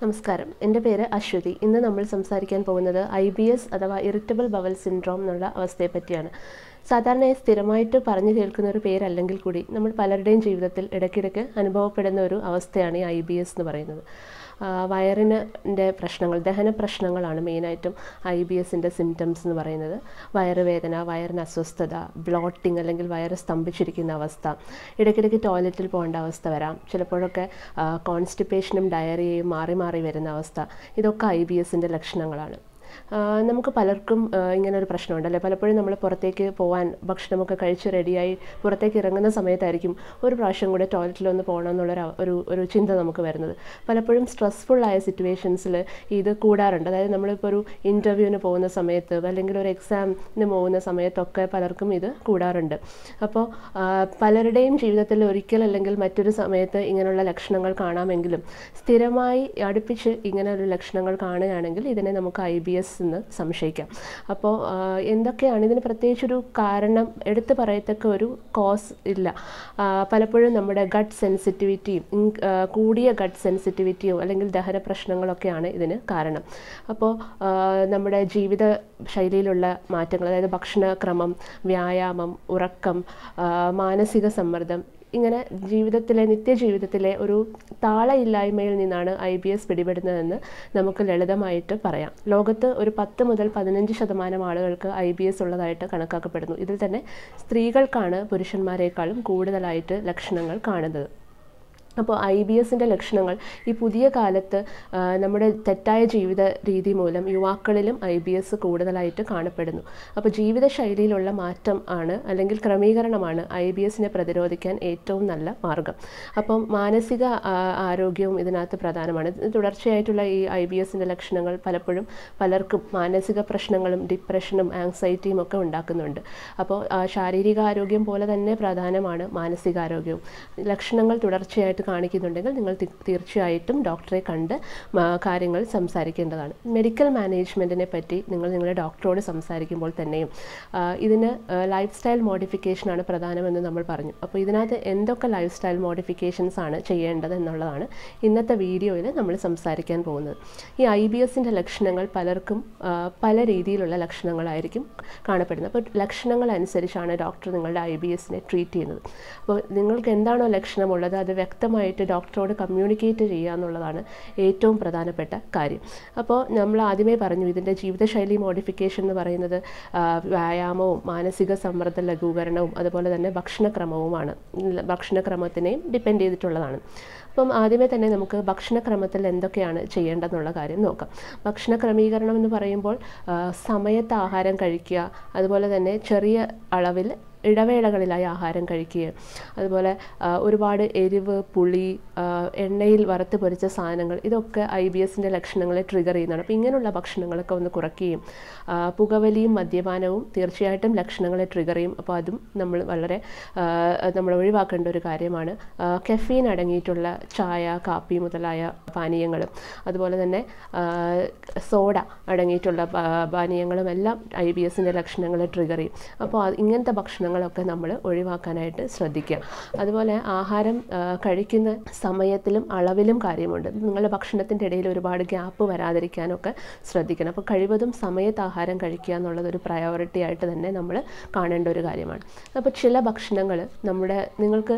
നമസ്കാരം എൻ്റെ പേര് അശ്വതി ഇന്ന് നമ്മൾ സംസാരിക്കാൻ പോകുന്നത് ഐ ബി എസ് അഥവാ ഇറിറ്റബിൾ ബവൽ സിൻഡ്രോം എന്നുള്ള അവസ്ഥയെ പറ്റിയാണ് സാധാരണയായി സ്ഥിരമായിട്ട് പറഞ്ഞു കേൾക്കുന്ന ഒരു പേരല്ലെങ്കിൽ കൂടി നമ്മൾ പലരുടെയും ജീവിതത്തിൽ ഇടയ്ക്കിടയ്ക്ക് അനുഭവപ്പെടുന്ന ഒരു അവസ്ഥയാണ് ഈ ഐ ബി എസ് എന്ന് പറയുന്നത് ആ, വയറിൻ്റെ പ്രശ്നങ്ങൾ ദഹന പ്രശ്നങ്ങളാണ് മെയിനായിട്ടും ഐ ബി എസിൻ്റെ സിംറ്റംസ് എന്ന് പറയുന്നത് വയറുവേദന വയറിന് അസ്വസ്ഥത ബ്ലോട്ടിങ് അല്ലെങ്കിൽ വയറ് സ്തംഭിച്ചിരിക്കുന്ന അവസ്ഥ ഇടയ്ക്കിടയ്ക്ക് ടോയ്ലറ്റിൽ പോകേണ്ട അവസ്ഥ വരാം ചിലപ്പോഴൊക്കെ കോൺസ്റ്റിപ്പേഷനും ഡയറിയയും മാറി മാറി വരുന്ന അവസ്ഥ ഇതൊക്കെ ഐ ബി എസിൻ്റെ ലക്ഷണങ്ങളാണ് ആ, നമുക്ക് പലർക്കും ആ, ഇങ്ങനെ ഒരു പ്രശ്നമുണ്ടല്ലേ പലപ്പോഴും നമ്മൾ പുറത്തേക്ക് പോകാൻ ഭക്ഷണമൊക്കെ കഴിച്ച് റെഡിയായി പുറത്തേക്ക് ഇറങ്ങുന്ന സമയത്തായിരിക്കും ഒരു പ്രാവശ്യം കൂടെ ടോയ്ലറ്റിലൊന്ന് പോകണം എന്നുള്ളൊരു അവ- ഒരു ഒരു ചിന്ത നമുക്ക് വരുന്നത് പലപ്പോഴും സ്ട്രെസ്ഫുൾ ആയ സിറ്റുവേഷൻസിൽ ഇത് കൂടാറുണ്ട് അതായത് നമ്മളിപ്പോൾ ഒരു ഇൻ്റർവ്യൂവിന് പോകുന്ന സമയത്ത് അല്ലെങ്കിൽ ഒരു എക്സാമിന് പോകുന്ന സമയത്തൊക്കെ പലർക്കും ഇത് കൂടാറുണ്ട് അപ്പോൾ ആ, പലരുടെയും ജീവിതത്തിൽ ഒരിക്കൽ അല്ലെങ്കിൽ മറ്റൊരു സമയത്ത് ഇങ്ങനെയുള്ള ലക്ഷണങ്ങൾ കാണാമെങ്കിലും സ്ഥിരമായി അടുപ്പിച്ച് ഇങ്ങനെ ഒരു ലക്ഷണങ്ങൾ കാണുകയാണെങ്കിൽ ഇതിനെ നമുക്ക് ഐ ബി എസ് എന്ന് സംശയിക്കാം അപ്പോൾ ആ, എന്തൊക്കെയാണ് ഇതിന് പ്രത്യേകിച്ചൊരു കാരണം എടുത്തു പറയത്തക്ക ഒരു കോസ് ഇല്ല ആ, പലപ്പോഴും നമ്മുടെ ഗട്ട് സെൻസിറ്റിവിറ്റിയും ഇൻ- ആ, കൂടിയ ഗട്ട് സെൻസിറ്റിവിറ്റിയോ അല്ലെങ്കിൽ ദഹന പ്രശ്നങ്ങളൊക്കെയാണ് ഇതിന് കാരണം അപ്പോൾ ആ, നമ്മുടെ ജീവിത ശൈലിയിലുള്ള മാറ്റങ്ങൾ അതായത് ഭക്ഷണക്രമം വ്യായാമം ഉറക്കം ആ, മാനസിക സമ്മർദ്ദം ഇങ്ങനെ ജീവിതത്തിലെ നിത്യജീവിതത്തിലെ ഒരു താളയില്ലായ്മയിൽ നിന്നാണ് ഐ ബി എസ് പിടിപെടുന്നതെന്ന് നമുക്ക് ലളിതമായിട്ട് പറയാം ലോകത്ത് ഒരു പത്ത് മുതൽ പതിനഞ്ച് ശതമാനം ആളുകൾക്ക് ഐ ബി എസ് ഉള്ളതായിട്ട് കണക്കാക്കപ്പെടുന്നു ഇതിൽ തന്നെ സ്ത്രീകൾക്കാണ് പുരുഷന്മാരെക്കാളും കൂടുതലായിട്ട് ലക്ഷണങ്ങൾ കാണുന്നത് അപ്പോൾ ഐ ബി എസിൻ്റെ ലക്ഷണങ്ങൾ ഈ പുതിയ കാലത്ത് ആ, നമ്മുടെ തെറ്റായ ജീവിത രീതി മൂലം യുവാക്കളിലും ഐ ബി എസ് കൂടുതലായിട്ട് കാണപ്പെടുന്നു അപ്പോൾ ജീവിതശൈലിയിലുള്ള മാറ്റം ആണ് അല്ലെങ്കിൽ ക്രമീകരണമാണ് ഐ ബി എസിനെ പ്രതിരോധിക്കാൻ ഏറ്റവും നല്ല മാർഗം അപ്പം മാനസിക ആ, ആരോഗ്യവും ഇതിനകത്ത് പ്രധാനമാണ് ഇത് തുടർച്ചയായിട്ടുള്ള ഈ ഐ ബി എസിൻ്റെ ലക്ഷണങ്ങൾ പലപ്പോഴും പലർക്കും മാനസിക പ്രശ്നങ്ങളും ഡിപ്രഷനും ആങ്സൈറ്റിയും ഒക്കെ ഉണ്ടാക്കുന്നുണ്ട് അപ്പോൾ ആ, ശാരീരിക ആരോഗ്യം പോലെ തന്നെ പ്രധാനമാണ് മാനസികാരോഗ്യവും ലക്ഷണങ്ങൾ തുടർച്ചയായിട്ട് കാണിക്കുന്നുണ്ടെങ്കിൽ നിങ്ങൾ തി- തീർച്ചയായിട്ടും ഡോക്ടറെ കണ്ട് മ- കാര്യങ്ങൾ സംസാരിക്കേണ്ടതാണ് മെഡിക്കൽ മാനേജ്മെൻറ്റിനെ പറ്റി നിങ്ങൾ നിങ്ങളുടെ ഡോക്ടറോട് സംസാരിക്കുമ്പോൾ തന്നെയും ആ, ഇതിന് ലൈഫ് സ്റ്റൈൽ മോഡിഫിക്കേഷനാണ് പ്രധാനമെന്ന് നമ്മൾ പറഞ്ഞു അപ്പോൾ ഇതിനകത്ത് എന്തൊക്കെ ലൈഫ് സ്റ്റൈൽ മോഡിഫിക്കേഷൻസ് ആണ് ചെയ്യേണ്ടത് എന്നുള്ളതാണ് ഇന്നത്തെ വീഡിയോയിൽ നമ്മൾ സംസാരിക്കാൻ പോകുന്നത് ഈ ഐ ബി എസിൻ്റെ ലക്ഷണങ്ങൾ പലർക്കും ആ, പല രീതിയിലുള്ള ലക്ഷണങ്ങളായിരിക്കും കാണപ്പെടുന്നത് അപ്പോൾ ലക്ഷണങ്ങൾ അനുസരിച്ചാണ് ഡോക്ടർ നിങ്ങളുടെ ഐ ബി എസിനെ ട്രീറ്റ് ചെയ്യുന്നത് അപ്പോൾ നിങ്ങൾക്ക് എന്താണോ ലക്ഷണമുള്ളത് അത് വ്യക്തമായിട്ട് ഡോക്ടറോട് കമ്മ്യൂണിക്കേറ്റ് ചെയ്യുക എന്നുള്ളതാണ് ഏറ്റവും പ്രധാനപ്പെട്ട കാര്യം അപ്പോൾ നമ്മൾ ആദ്യമേ പറഞ്ഞു ഇതിൻ്റെ ജീവിതശൈലി മോഡിഫിക്കേഷൻ എന്ന് പറയുന്നത് ആ, വ്യായാമവും മാനസിക സമ്മർദ്ദ ലഘൂകരണവും അതുപോലെ തന്നെ ഭക്ഷണക്രമവുമാണ് ഉം, ഭക്ഷണക്രമത്തിനെയും ഡിപ്പെൻഡ് ചെയ്തിട്ടുള്ളതാണ് അപ്പം ആദ്യമേ തന്നെ നമുക്ക് ഭക്ഷണക്രമത്തിൽ എന്തൊക്കെയാണ് ചെയ്യേണ്ടതെന്നുള്ള കാര്യം നോക്കാം ഭക്ഷണ ക്രമീകരണം എന്ന് പറയുമ്പോൾ ആ, സമയത്ത് ആഹാരം കഴിക്കുക അതുപോലെ തന്നെ ചെറിയ അളവിൽ ഇടവേളകളിലായി ആഹാരം കഴിക്കുക അതുപോലെ ആ, ഒരുപാട് എരിവ് പുളി ആ, എണ്ണയിൽ വറുത്ത് പൊരിച്ച സാധനങ്ങൾ ഇതൊക്കെ ഐ ബി എസിൻ്റെ ലക്ഷണങ്ങളെ ട്രിഗർ ചെയ്യുന്നതാണ് അപ്പോൾ ഇങ്ങനെയുള്ള ഭക്ഷണങ്ങളൊക്കെ ഒന്ന് കുറയ്ക്കുകയും ആ, പുകവലിയും മദ്യപാനവും തീർച്ചയായിട്ടും ലക്ഷണങ്ങളെ ട്രിഗർ ചെയ്യും അപ്പോൾ അതും നമ്മൾ വളരെ ആ, നമ്മൾ ഒഴിവാക്കേണ്ട ഒരു കാര്യമാണ് കെഫീൻ അടങ്ങിയിട്ടുള്ള ചായ കാപ്പി മുതലായ പാനീയങ്ങളും അതുപോലെ തന്നെ ആ, സോഡ അടങ്ങിയിട്ടുള്ള പാ- പാനീയങ്ങളും എല്ലാം ഐ ബി എസിൻ്റെ ലക്ഷണങ്ങളെ ട്രിഗർ ചെയ്യും അപ്പോൾ അത് ഇങ്ങനത്തെ ഭക്ഷണങ്ങളൊക്കെ നമ്മൾ ഒഴിവാക്കാനായിട്ട് ശ്രദ്ധിക്കുക അതുപോലെ ആഹാരം ആ, കഴിക്കുന്ന സമയത്തിലും അളവിലും കാര്യമുണ്ട് നിങ്ങളുടെ ഭക്ഷണത്തിൻ്റെ ഇടയിൽ ഒരുപാട് ഗ്യാപ്പ് വരാതിരിക്കാനൊക്കെ ശ്രദ്ധിക്കണം അപ്പോൾ കഴിവതും സമയത്ത് ആഹാരം കഴിക്കുക എന്നുള്ളത് ഒരു പ്രയോറിറ്റി ആയിട്ട് തന്നെ നമ്മൾ കാണേണ്ട ഒരു കാര്യമാണ് അപ്പോൾ ചില ഭക്ഷണങ്ങൾ നമ്മുടെ നിങ്ങൾക്ക്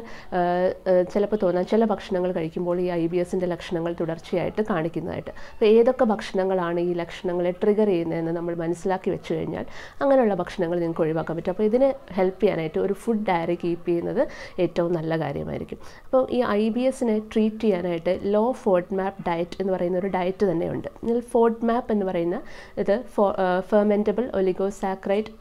ചിലപ്പോൾ തോന്നാം ചില ഭക്ഷണങ്ങൾ കഴിക്കുമ്പോൾ ഈ ഐ ബി എസിൻ്റെ ലക്ഷണങ്ങൾ തുടർച്ചയായിട്ട് കാണിക്കുന്നതായിട്ട് അപ്പോൾ ഏതൊക്കെ ഭക്ഷണങ്ങളാണ് ഈ ലക്ഷണങ്ങളെ ട്രിഗർ ചെയ്യുന്നതെന്ന് നമ്മൾ മനസ്സിലാക്കി വെച്ച് കഴിഞ്ഞാൽ അങ്ങനെയുള്ള ഭക്ഷണങ്ങൾ നിങ്ങൾക്ക് ഒഴിവാക്കാൻ പറ്റും അപ്പോൾ ഇതിന് ഹെൽപ്പ് ചെയ്യാനായിട്ട് ഒരു ഫുഡ് ഡയറി കീപ്പ് ചെയ്യുന്നത് ഏറ്റവും നല്ല കാര്യമായിരിക്കും അപ്പോൾ ഈ ഐ ബി എസിനെ ട്രീറ്റ് ചെയ്യാനായിട്ട് ലോ ഫോർട്ട് മാപ്പ് ഡയറ്റ് എന്ന് പറയുന്ന ഒരു ഡയറ്റ് തന്നെയുണ്ട് ഇതിൽ ഫോർട്ട് മാപ്പ് എന്ന് പറയുന്ന ഇത് fermentable oligosaccharide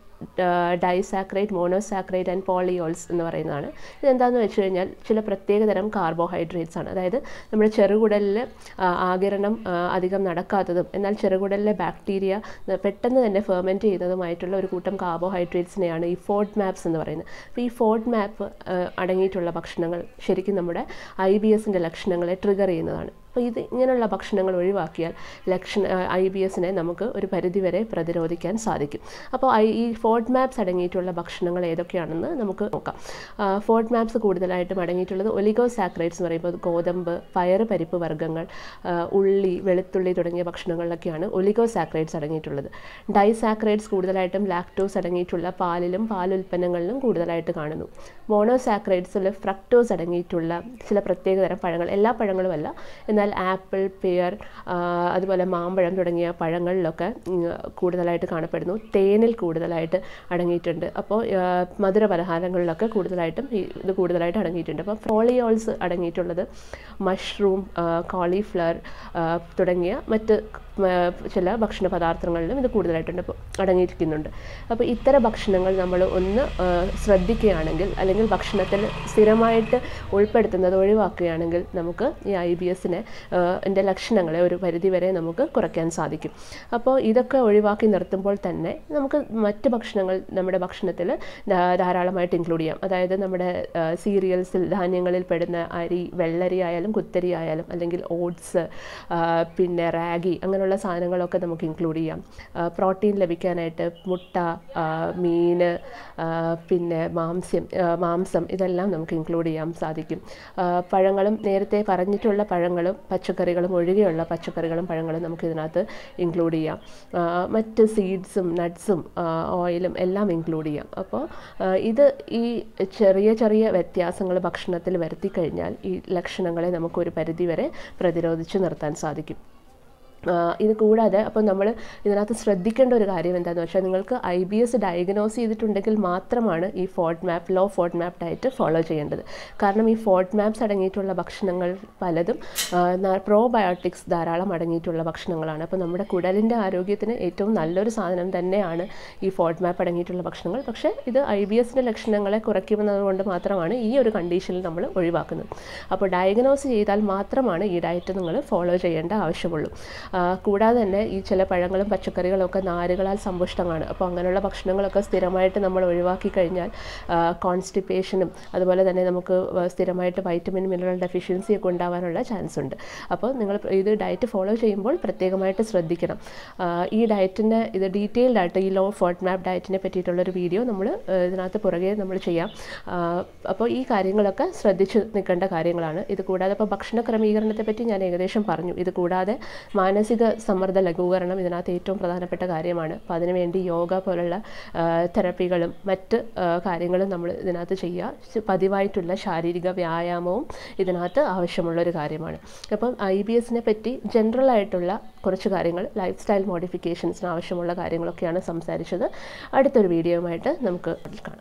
disaccharide monosaccharide and polyols എന്ന് പറയുന്നതാണ് ഇതെന്താണെന്ന് വെച്ച് കഴിഞ്ഞാൽ ചില പ്രത്യേകതരം കാർബോഹൈഡ്രേറ്റ്സ് ആണ് അതായത് നമ്മുടെ ചെറുകുടലിൽ ആ, ആഗിരണം ആ, അധികം നടക്കാത്തതും എന്നാൽ ചെറുകുടലിലെ ബാക്ടീരിയ പെട്ടെന്ന് തന്നെ ഫെർമെൻറ്റ് ചെയ്യുന്നതുമായിട്ടുള്ള ഒരു കൂട്ടം കാർബോഹൈഡ്രേറ്റ്സിനെയാണ് ഈ ഫോർട്ട് മാപ്സ് എന്ന് പറയുന്നത് അപ്പോൾ ഈ ഫോർട്ട് മാപ്പ് അടങ്ങിയിട്ടുള്ള ഭക്ഷണങ്ങൾ ശരിക്കും നമ്മുടെ ഐ ബി എസിൻ്റെ ലക്ഷണങ്ങളെ ട്രിഗർ ചെയ്യുന്നതാണ് അപ്പോൾ ഇത് ഇങ്ങനെയുള്ള ഭക്ഷണങ്ങൾ ഒഴിവാക്കിയാൽ ലക്ഷണ ഐ ബി എസിനെ നമുക്ക് ഒരു പരിധിവരെ പ്രതിരോധിക്കാൻ സാധിക്കും അപ്പോൾ ഐ ഈ ഫോഡ് മാപ്സ് അടങ്ങിയിട്ടുള്ള ഭക്ഷണങ്ങൾ ഏതൊക്കെയാണെന്ന് നമുക്ക് നോക്കാം ഫോഡ് മാപ്സ് കൂടുതലായിട്ടും അടങ്ങിയിട്ടുള്ളത് ഒലിഗോ സാക്രൈഡ്സ് എന്ന് പറയുമ്പോൾ ഗോതമ്പ് പയറ് പരിപ്പ് വർഗ്ഗങ്ങൾ ആ, ഉള്ളി വെളുത്തുള്ളി തുടങ്ങിയ ഭക്ഷണങ്ങളിലൊക്കെയാണ് ഒലിഗോ സാക്രൈഡ്സ് അടങ്ങിയിട്ടുള്ളത് ഡൈസാക്രൈഡ്സ് കൂടുതലായിട്ടും ലാക്ടോസ് അടങ്ങിയിട്ടുള്ള പാലിലും പാലുൽപ്പന്നങ്ങളിലും കൂടുതലായിട്ട് കാണുന്നു മോണോസാക്രൈഡ്സിൽ ഫ്രക്ടോസ് അടങ്ങിയിട്ടുള്ള ചില പ്രത്യേകതരം പഴങ്ങൾ എല്ലാ പഴങ്ങളുമല്ല എന്നാൽ ആപ്പിൾ പെയർ അതുപോലെ മാമ്പഴം തുടങ്ങിയ പഴങ്ങളിലൊക്കെ ഉം, കൂടുതലായിട്ട് കാണപ്പെടുന്നു തേനിൽ കൂടുതലായിട്ട് അടങ്ങിയിട്ടുണ്ട് അപ്പോൾ മധുര പലഹാരങ്ങളിലൊക്കെ കൂടുതലായിട്ടും ഈ ഇത് കൂടുതലായിട്ട് അടങ്ങിയിട്ടുണ്ട് അപ്പോൾ ഫ്രോളിയോൾസ് അടങ്ങിയിട്ടുള്ളത് മഷ്റൂം കോളിഫ്ലവർ തുടങ്ങിയ മറ്റ് ആ, ചില ഭക്ഷണ പദാർത്ഥങ്ങളിലും ഇത് കൂടുതലായിട്ടുണ്ട് അപ്പോൾ അടങ്ങിയിരിക്കുന്നുണ്ട് അപ്പോൾ ഇത്തരം ഭക്ഷണങ്ങൾ നമ്മൾ ഒന്ന് ആ, ശ്രദ്ധിക്കുകയാണെങ്കിൽ അല്ലെങ്കിൽ ഭക്ഷണത്തിൽ സ്ഥിരമായിട്ട് ഉൾപ്പെടുത്തുന്നത് ഒഴിവാക്കുകയാണെങ്കിൽ നമുക്ക് ഈ ഐ ബി എസിനെ എൻ്റെ ലക്ഷണങ്ങളെ ഒരു പരിധിവരെ നമുക്ക് കുറയ്ക്കാൻ സാധിക്കും അപ്പോൾ ഇതൊക്കെ ഒഴിവാക്കി നിർത്തുമ്പോൾ തന്നെ നമുക്ക് മറ്റ് ഭക്ഷണങ്ങൾ നമ്മുടെ ഭക്ഷണത്തിൽ ധാ- ധാരാളമായിട്ട് ഇൻക്ലൂഡ് ചെയ്യാം അതായത് നമ്മുടെ സീരിയൽസിൽ ധാന്യങ്ങളിൽ പെടുന്ന അരി വെള്ളരി ആയാലും കുത്തരി ആയാലും അല്ലെങ്കിൽ ഓട്സ് പിന്നെ റാഗി അങ്ങനെയുള്ള സാധനങ്ങളൊക്കെ നമുക്ക് ഇൻക്ലൂഡ് ചെയ്യാം പ്രോട്ടീൻ ലഭിക്കാനായിട്ട് മുട്ട ആ, മീന് ആ, പിന്നെ മാംസ്യം ആ, മാംസം ഇതെല്ലാം നമുക്ക് ഇൻക്ലൂഡ് ചെയ്യാൻ സാധിക്കും ആ, പഴങ്ങളും നേരത്തെ പറഞ്ഞിട്ടുള്ള പഴങ്ങളും പച്ചക്കറികളും ഒഴികെയുള്ള പച്ചക്കറികളും പഴങ്ങളും നമുക്ക് ഇതിനകത്ത് ഇൻക്ലൂഡ് ചെയ്യാം ആ, മറ്റ് സീഡ്സും നട്ട്സും ഓയിലും എല്ലാം ഇൻക്ലൂഡ് ചെയ്യാം അപ്പോൾ ആ, ഇത് ഈ ചെറിയ ചെറിയ വ്യത്യാസങ്ങൾ ഭക്ഷണത്തിൽ വരുത്തി കഴിഞ്ഞാൽ ഈ ലക്ഷണങ്ങളെ നമുക്കൊരു പരിധിവരെ പ്രതിരോധിച്ച് നിർത്താൻ സാധിക്കും ആ, ഇത് കൂടാതെ അപ്പോൾ നമ്മൾ ഇതിനകത്ത് ശ്രദ്ധിക്കേണ്ട ഒരു കാര്യം എന്താണെന്ന് വെച്ചാൽ നിങ്ങൾക്ക് ഐ ബി എസ് ഡയഗ്നോസ് ചെയ്തിട്ടുണ്ടെങ്കിൽ മാത്രമാണ് ഈ FODMAP low FODMAP diet follow ചെയ്യേണ്ടത് കാരണം ഈ ഫോഡ് മാപ്സ് അടങ്ങിയിട്ടുള്ള ഭക്ഷണങ്ങൾ പലതും പ്രോബയോട്ടിക്സ് ധാരാളം അടങ്ങിയിട്ടുള്ള ഭക്ഷണങ്ങളാണ് അപ്പോൾ നമ്മുടെ കുടലിൻ്റെ ആരോഗ്യത്തിന് ഏറ്റവും നല്ലൊരു സാധനം തന്നെയാണ് ഈ ഫോഡ് മാപ്പ് അടങ്ങിയിട്ടുള്ള ഭക്ഷണങ്ങൾ പക്ഷേ ഇത് ഐ ബി എസിൻ്റെ ലക്ഷണങ്ങളെ കുറയ്ക്കുന്നത് കൊണ്ട് മാത്രമാണ് ഈ ഒരു കണ്ടീഷനിൽ നമ്മൾ ഒഴിവാക്കുന്നത് അപ്പോൾ ഡയഗ്നോസ് ചെയ്താൽ മാത്രമാണ് ഈ ഡയറ്റ് നിങ്ങൾ ഫോളോ ചെയ്യേണ്ട ആവശ്യമുള്ളൂ ആ, കൂടാതെ തന്നെ ഈ ചില പഴങ്ങളും പച്ചക്കറികളും ഒക്കെ നാരുകളാൽ സമ്പുഷ്ടമാണ് അപ്പോൾ അങ്ങനെയുള്ള ഭക്ഷണങ്ങളൊക്കെ സ്ഥിരമായിട്ട് നമ്മൾ ഒഴിവാക്കി കഴിഞ്ഞാൽ കോൺസ്റ്റിപ്പേഷനും അതുപോലെ തന്നെ നമുക്ക് വ- സ്ഥിരമായിട്ട് വൈറ്റമിൻ മിനറൽ ഡെഫിഷ്യൻസി ഒക്കെ ഉണ്ടാവാനുള്ള ചാൻസ് ഉണ്ട് അപ്പോൾ നിങ്ങൾ ഇത് ഡയറ്റ് ഫോളോ ചെയ്യുമ്പോൾ പ്രത്യേകമായിട്ട് ശ്രദ്ധിക്കണം ആ, ഈ ഡയറ്റിൻ്റെ ഇത് ഡീറ്റെയിൽഡ് ആയിട്ട് ഈ ലോ ഫോർട്ട് മാപ്പ് ഡയറ്റിനെ പറ്റിയിട്ടുള്ളൊരു വീഡിയോ നമ്മൾ ഇതിനകത്ത് പുറകെ നമ്മൾ ചെയ്യാം ആ, അപ്പോൾ ഈ കാര്യങ്ങളൊക്കെ ശ്രദ്ധിച്ച് നിൽക്കേണ്ട കാര്യങ്ങളാണ് ഇത് കൂടാതെ ഇപ്പോൾ ഭക്ഷണ ക്രമീകരണത്തെ പറ്റി ഞാൻ ഏകദേശം പറഞ്ഞു ഇത് കൂടാതെ മാനസിക സമ്മർദ്ദ ലഘൂകരണം ഇതിനകത്ത് ഏറ്റവും പ്രധാനപ്പെട്ട കാര്യമാണ് അപ്പോൾ അതിനുവേണ്ടി യോഗ പോലുള്ള ആ, തെറപ്പികളും മറ്റ് ആ, കാര്യങ്ങളും നമ്മൾ ഇതിനകത്ത് ചെയ്യുക ശ- പതിവായിട്ടുള്ള ശാരീരിക വ്യായാമവും ഇതിനകത്ത് ആവശ്യമുള്ള ഒരു കാര്യമാണ് അപ്പം ഐ ബി എസിനെ പറ്റി ജനറൽ ആയിട്ടുള്ള കുറച്ച് കാര്യങ്ങൾ ലൈഫ് സ്റ്റൈൽ മോഡിഫിക്കേഷൻസിന് ആവശ്യമുള്ള കാര്യങ്ങളൊക്കെയാണ് സംസാരിച്ചത് അടുത്തൊരു വീഡിയോയുമായിട്ട് നമുക്ക് കാണാം